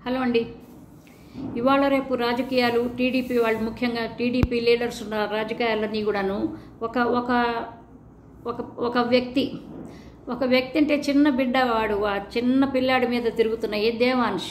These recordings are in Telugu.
హలో అండి ఇవాళ రేపు రాజకీయాలు టీడీపీ వాళ్ళు ముఖ్యంగా టీడీపీ లీడర్స్ ఉన్న రాజకీయాలన్నీ కూడాను ఒక ఒక ఒక ఒక వ్యక్తి ఒక వ్యక్తి అంటే చిన్న బిడ్డ వాడు ఆ చిన్న పిల్లాడి మీద తిరుగుతున్నాయి దేవాంశ్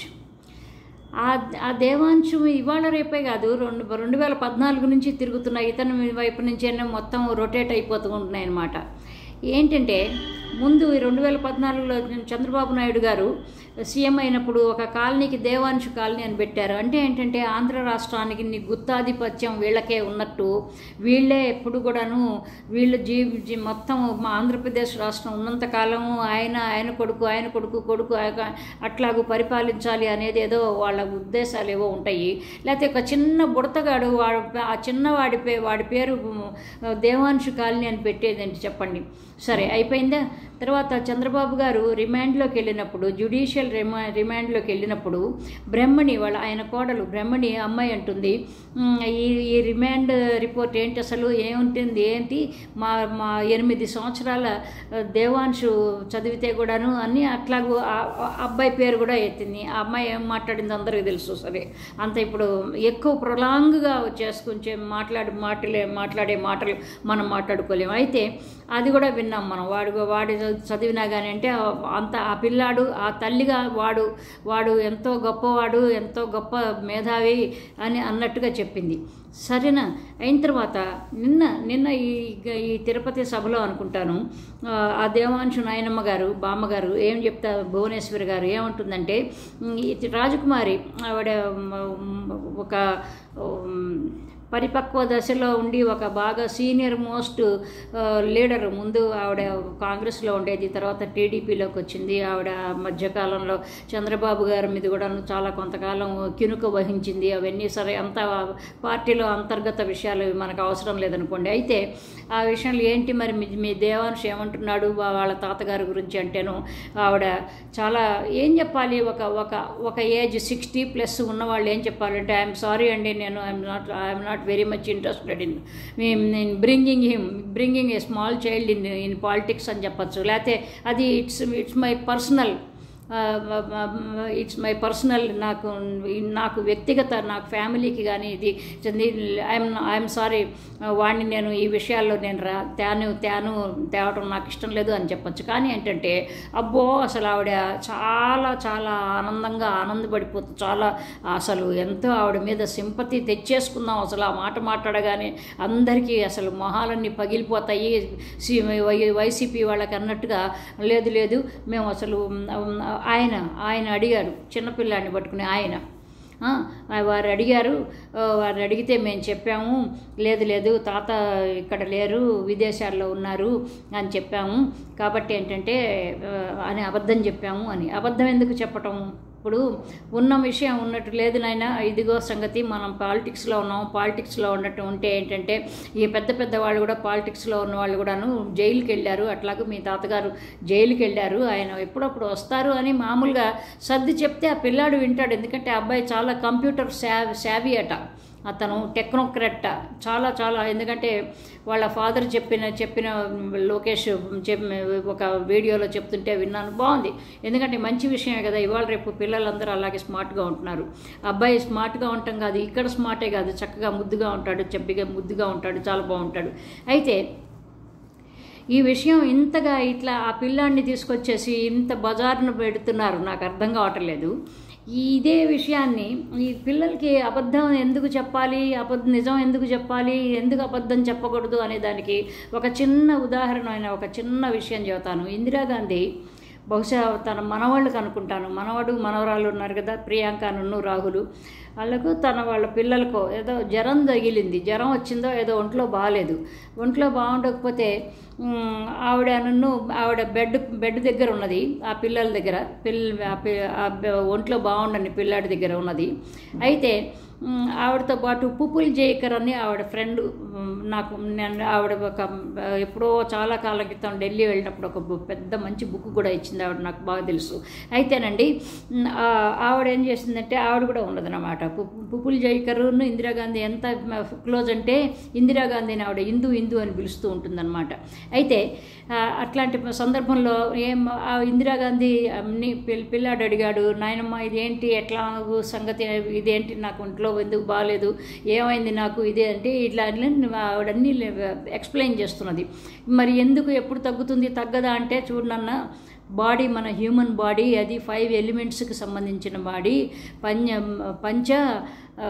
ఆ ఆ దేవాంశం ఇవాళ రేపే కాదు రెండు రెండు వేల పద్నాలుగు నుంచి తిరుగుతున్న ఇతని వైపు నుంచి మొత్తం రొటేట్ అయిపోతూ ఉంటున్నాయి అన్నమాట ఏంటంటే ముందు ఈ రెండు వేల పద్నాలుగులో చంద్రబాబు నాయుడు గారు సీఎం అయినప్పుడు ఒక కాలనీకి దేవాంశు కాలనీ అని పెట్టారు అంటే ఏంటంటే ఆంధ్ర రాష్ట్రానికి నీ గుత్తాధిపత్యం వీళ్ళకే ఉన్నట్టు వీళ్ళే ఎప్పుడు కూడాను వీళ్ళు జీ జీ- మొత్తం మా ఆంధ్రప్రదేశ్ రాష్ట్రం ఉన్నంతకాలం ఆయన ఆయన కొడుకు ఆయన కొడుకు కొడుకు ఆయన అట్లాగూ పరిపాలించాలి అనేది ఏదో వాళ్ళ ఉద్దేశాలు ఏవో ఉంటాయి లేకపోతే ఒక చిన్న బుడతగాడు వాడు ఆ చిన్నవాడి పే వాడి పేరు ఉమ్, దేవాంశు కాలనీ అని పెట్టేదండి చెప్పండి సరే అయిపోయిందా తర్వాత చంద్రబాబు గారు రిమాండ్లోకి వెళ్ళినప్పుడు జ్యుడిషియల్ రిమా రిమాండ్లోకి వెళ్ళినప్పుడు బ్రహ్మణి వాళ్ళ ఆయన కోడలు బ్రహ్మణి అమ్మాయి అంటుంది "ఉమ్, ఈ ఈ రిమాండ్ రిపోర్ట్ ఏంటి అసలు ఏముంటుంది ఏంటి మా మా ఎనిమిది సంవత్సరాల ఆ, దేవాంశు చదివితే కూడాను అన్నీ అట్లాగూ ఆ- ఆ అబ్బాయి పేరు కూడా ఎత్తింది ఆ అమ్మాయి ఏం మాట్లాడింది అందరికీ తెలుసు సరే అంత ఇప్పుడు ఎక్కువ ప్రొలాంగ్గా చేసుకుంటే మాట్లాడి మాటలే మాట్లాడే మాటలు మనం మాట్లాడుకోలేము అయితే అది కూడా విన్నాం మనం వాడు వాడి చదివినా కానీ అంటే ఆ- అంత ఆ పిల్లాడు ఆ తల్లిగా వాడు వాడు ఎంతో గొప్పవాడు ఎంతో గొప్ప మేధావి అని అన్నట్టుగా చెప్పింది సరేనా అయిన తర్వాత నిన్న నిన్న ఈ ఈ తిరుపతి సభలో అనుకుంటాను ఆ, ఆ దేవాంశు నాయనమ్మ గారు బామ్మగారు ఏం చెప్తా భువనేశ్వరి గారు ఏమంటుందంటే ఉమ్, ఈ రాజకుమారి ఆవిడ ఉమ్, ఒక ఉమ్, పరిపక్వ దశలో ఉండి ఒక బాగా సీనియర్ మోస్ట్ లీడర్ ముందు ఆవిడ కాంగ్రెస్లో ఉండేది తర్వాత టీడీపీలోకి వచ్చింది ఆవిడ మధ్యకాలంలో చంద్రబాబు గారి మీద కూడా చాలా కొంతకాలం కినుక వహించింది అవన్నీ సరే అంత పార్టీలో అంతర్గత విషయాలు మనకు అవసరం లేదనుకోండి అయితే ఆ విషయంలో ఏంటి మరి మీ మీ దేవాంశ్ ఏమంటున్నాడు వా- వాళ్ళ తాతగారి గురించి అంటేను ఆవిడ చాలా ఏం చెప్పాలి ఒక ఒక ఒక ఏజ్ సిక్స్టీ ప్లస్ ఉన్న వాళ్ళు ఏం చెప్పాలంటే ఐఎమ్ సారీ అండి నేను I'm not I'm not very much interested in in bringing him bringing a small child in in politics అని చెప్పచ్చు లేకపోతే అది it's it's my personal it's my personal నాకు నాకు వ్యక్తిగత నాకు ఫ్యామిలీకి కానీ ఇది ఐఎమ్ ఐఎమ్ సారీ వాడిని నేను ఈ విషయాల్లో నేను రా తేను తేను తేవటం నాకు ఇష్టం లేదు అని చెప్పొచ్చు కానీ ఏంటంటే అబ్బో అసలు ఆవిడ చాలా చాలా ఆనందంగా ఆనందపడిపోతూ చాలా అసలు ఎంతో ఆవిడ మీద సింపతి తెచ్చేసుకుందాం అసలు ఆ మాట మాట్లాడగానే అందరికీ అసలు మొహాలన్నీ పగిలిపోతాయి సి- వై- వైసీపీ వాళ్ళకి అన్నట్టుగా లేదు లేదు మేము అసలు ఉమ్, ఆయన ఆయన అడిగారు చిన్నపిల్లాడిని పట్టుకుని ఆయన ఆ, వారు అడిగారు ఆ, వారు అడిగితే మేము చెప్పాము లేదు లేదు తాత ఇక్కడ లేరు విదేశాల్లో ఉన్నారు అని చెప్పాము కాబట్టి ఏంటంటే ఆ, అని అబద్ధం చెప్పాము అని అబద్ధం ఎందుకు చెప్పటం ఇప్పుడు ఉన్న విషయం ఉన్నట్టు లేదు నాయన ఇదిగో సంగతి మనం పాలిటిక్స్లో ఉన్నాం పాలిటిక్స్లో ఉన్నట్టు ఉంటే ఏంటంటే ఈ పెద్ద పెద్ద వాళ్ళు కూడా పాలిటిక్స్లో ఉన్న వాళ్ళు కూడాను జైలుకి వెళ్ళారు అట్లాగే మీ తాతగారు జైలుకి వెళ్ళారు ఆయన ఎప్పుడప్పుడు వస్తారు అని మామూలుగా సర్ది చెప్తే ఆ పిల్లాడు వింటాడు ఎందుకంటే ఆ అబ్బాయి చాలా కంప్యూటర్ శా శావి అట అతను టెక్నోక్రాట్ చాలా చాలా ఎందుకంటే వాళ్ళ ఫాదర్ చెప్పిన చెప్పిన లోకేష్ చెప్ ఒక వీడియోలో చెప్తుంటే విన్నాను బాగుంది ఎందుకంటే మంచి విషయమే కదా ఇవాళ రేపు పిల్లలందరూ అలాగే స్మార్ట్గా ఉంటున్నారు అబ్బాయి స్మార్ట్గా ఉండటం కాదు ఇక్కడ స్మార్టే కాదు చక్కగా ముద్దుగా ఉంటాడు చెప్పిగా ముద్దుగా ఉంటాడు చాలా బాగుంటాడు అయితే ఈ విషయం ఇంతగా ఇట్లా ఆ పిల్లాడిని తీసుకొచ్చేసి ఇంత బజారును పెడుతున్నారు నాకు అర్థం కావట్లేదు ఇదే విషయాన్ని ఈ పిల్లలకి అబద్ధం ఎందుకు చెప్పాలి అబద్ధం నిజం ఎందుకు చెప్పాలి ఎందుకు అబద్ధం చెప్పకూడదు అనే దానికి ఒక చిన్న ఉదాహరణ అయిన ఒక చిన్న విషయం చెబుతాను ఇందిరాగాంధీ బహుశా తన మనవాళ్ళకి అనుకుంటాను మనవాడు మనవరాలు ఉన్నారు కదా ప్రియాంక నన్ను రాహులు వాళ్ళకు తన వాళ్ళ పిల్లలకు ఏదో జ్వరం తగిలింది జ్వరం వచ్చిందో ఏదో ఒంట్లో బాగాలేదు ఒంట్లో బాగుండకపోతే ఉమ్, ఆవిడ నన్ను ఆవిడ బెడ్ బెడ్ దగ్గర ఉన్నది ఆ పిల్లల దగ్గర పిల్ల ఆ పి- ఆ బె- ఒంట్లో బాగుండని పిల్లాడి దగ్గర ఉన్నది అయితే ఉమ్, ఆవిడతో పాటు పుపుల్ జేకర్ అని ఆవిడ ఫ్రెండ్ ఉమ్, నాకు నేను ఆవిడ ఒక ఆ, ఎప్పుడో చాలా కాలం క్రితం ఢిల్లీ వెళ్ళినప్పుడు ఒక బు- పెద్ద మంచి బుక్ కూడా ఇచ్చింది చేసింది ఆవిడ నాకు బాగా తెలుసు అయితేనండి మ్, ఆ, ఆవిడ ఏం చేసిందంటే ఆవిడ కూడా ఉన్నదన్నమాట పు- పుప్పుల్ జైకర్ను ఇందిరాగాంధీ ఎంత క్లోజ్ అంటే ఇందిరాగాంధీని ఆవిడ హిందూ హిందూ అని పిలుస్తూ ఉంటుందన్నమాట అయితే ఆ, అట్లాంటి సందర్భంలో ఏం ఆ ఇందిరాగాంధీ అన్ని పిల్- పిల్లాడు అడిగాడు నాయనమ్మ ఇదేంటి ఎట్లా సంగతి ఇదేంటి నాకు ఒంట్లో ఎందుకు బాగాలేదు ఏమైంది నాకు ఇదే అంటే ఇట్లా అన్ని ఆవిడన్నీ ఎక్స్ప్లెయిన్ చేస్తున్నది మరి ఎందుకు ఎప్పుడు తగ్గుతుంది తగ్గదా అంటే చూడనన్న బాడీ మన హ్యూమన్ బాడీ అది ఫైవ్ ఎలిమెంట్స్కి సంబంధించిన బాడీ పంచ పంచ ఆ,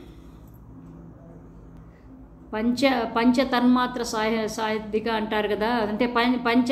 పంచ పంచ తన్మాత్ర సాయ సాధిక అంటారు కదా అంటే పం పంచ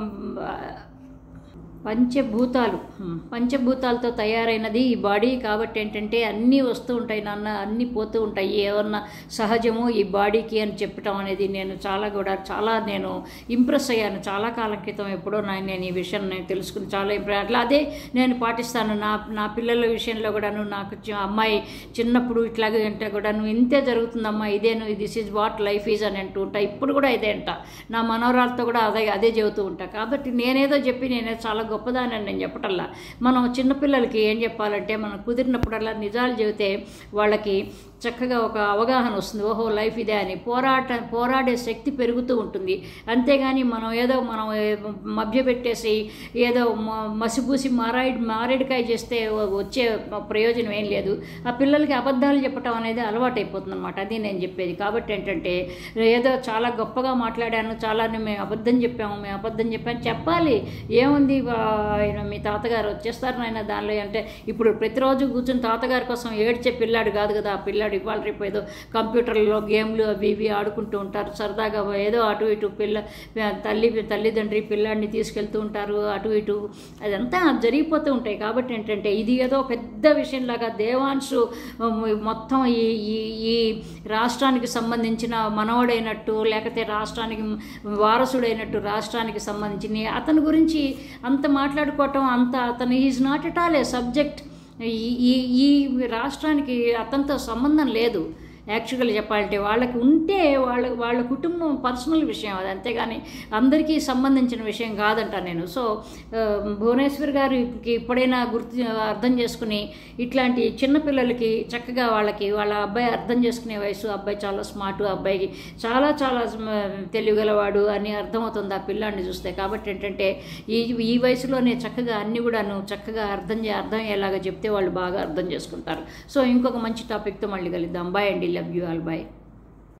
పంచభూతాలు హ్మ్. పంచభూతాలతో తయారైనది ఈ బాడీ కాబట్టి ఏంటంటే అన్నీ వస్తూ ఉంటాయి నాన్న అన్నీ పోతూ ఉంటాయి ఏమన్నా సహజము ఈ బాడీకి అని చెప్పటం అనేది నేను చాలా కూడా చాలా నేను ఇంప్రెస్ అయ్యాను చాలా కాలం క్రితం ఎప్పుడో నా- నేను ఈ విషయం నేను తెలుసుకుని చాలా ఇంప్రెస్ అట్లా అదే నేను పాటిస్తాను నా నా పిల్లల విషయంలో కూడాను నాకు చి- అమ్మాయి చిన్నప్పుడు ఇట్లాగే అంటే కూడాను ఇంతే జరుగుతుందమ్మా ఇదేను this is what life is అని అంటూ ఉంటా ఇప్పుడు కూడా ఇదే అంట నా మనవరాలతో కూడా అదే అదే చెబుతూ ఉంటా కాబట్టి నేనేదో చెప్పి నేనే చాలా గొప్పదాన్ని అని నేను చెప్పటల్లా మనం చిన్నపిల్లలకి ఏం చెప్పాలంటే మనం కుదిరినప్పుడల్లా నిజాలు చెబితే వాళ్ళకి చక్కగా ఒక అవగాహన వస్తుంది ఓహో లైఫ్ ఇదే అని పోరాట పోరాడే శక్తి పెరుగుతూ ఉంటుంది అంతేగాని మనం ఏదో మనం ఏ- మభ్యపెట్టేసి ఏదో మ- మసిపూసి మారాయి మారేడుకాయ చేస్తే వ- వచ్చే ప్రయోజనం ఏం లేదు ఆ పిల్లలకి అబద్ధాలు చెప్పటం అనేది అలవాటు అయిపోతుంది అనమాట అది నేను చెప్పేది కాబట్టి ఏంటంటే ఏదో చాలా గొప్పగా మాట్లాడాను చాలా మేము అబద్ధం చెప్పాము మేము అబద్ధం చెప్పాము చెప్పాలి ఏముంది వా- ఆయన మీ తాతగారు వచ్చేస్తారు నాయన దానిలో అంటే ఇప్పుడు ప్రతిరోజు కూర్చుని తాతగారి కోసం ఏడ్చే పిల్లాడు కాదు కదా ఆ పిల్లాడు ఇవాళ రేపు ఏదో కంప్యూటర్లో గేమ్లు అవి ఇవి ఆడుకుంటూ ఉంటారు సరదాగా ఏదో అటు ఇటు పిల్ల తల్లి తల్లిదండ్రి పిల్లాడిని తీసుకెళ్తూ ఉంటారు అటు ఇటు అదంతా జరిగిపోతూ ఉంటాయి కాబట్టి ఏంటంటే ఇది ఏదో పెద్ద విషయంలాగా దేవాంశు ఉమ్, మొత్తం ఈ ఈ ఈ రాష్ట్రానికి సంబంధించిన మనవడైనట్టు లేకపోతే రాష్ట్రానికి వారసుడైనట్టు రాష్ట్రానికి సంబంధించిన అతని గురించి అంత మాట్లాడుకోవటం అంత అతను is not at all a subject ఈ ఈ ఈ రాష్ట్రానికి అతనితో సంబంధం లేదు యాక్చువల్గా చెప్పాలంటే వాళ్ళకి ఉంటే వాళ్ళ వాళ్ళ కుటుంబం పర్సనల్ విషయం అది అంతేగాని అందరికీ సంబంధించిన విషయం కాదంట నేను సో ఆ, భువనేశ్వర్ గారికి ఇప్పుడైనా గుర్తు అర్థం చేసుకుని ఇట్లాంటి చిన్నపిల్లలకి చక్కగా వాళ్ళకి వాళ్ళ అబ్బాయి అర్థం చేసుకునే వయసు అబ్బాయి చాలా స్మార్ట్ అబ్బాయికి చాలా చాలా స్మ- తెలివిగలవాడు అని అర్థమవుతుంది ఆ పిల్లాడిని చూస్తే కాబట్టి ఏంటంటే ఈ ఈ వయసులోనే చక్కగా అన్ని కూడాను చక్కగా అర్థం చే అర్థం అయ్యేలాగా చెప్తే వాళ్ళు బాగా అర్థం చేసుకుంటారు సో ఇంకొక మంచి టాపిక్తో మళ్ళీ కలుద్దాం బాయ్ అండి లవ్ యూ ఆల్ బాయ్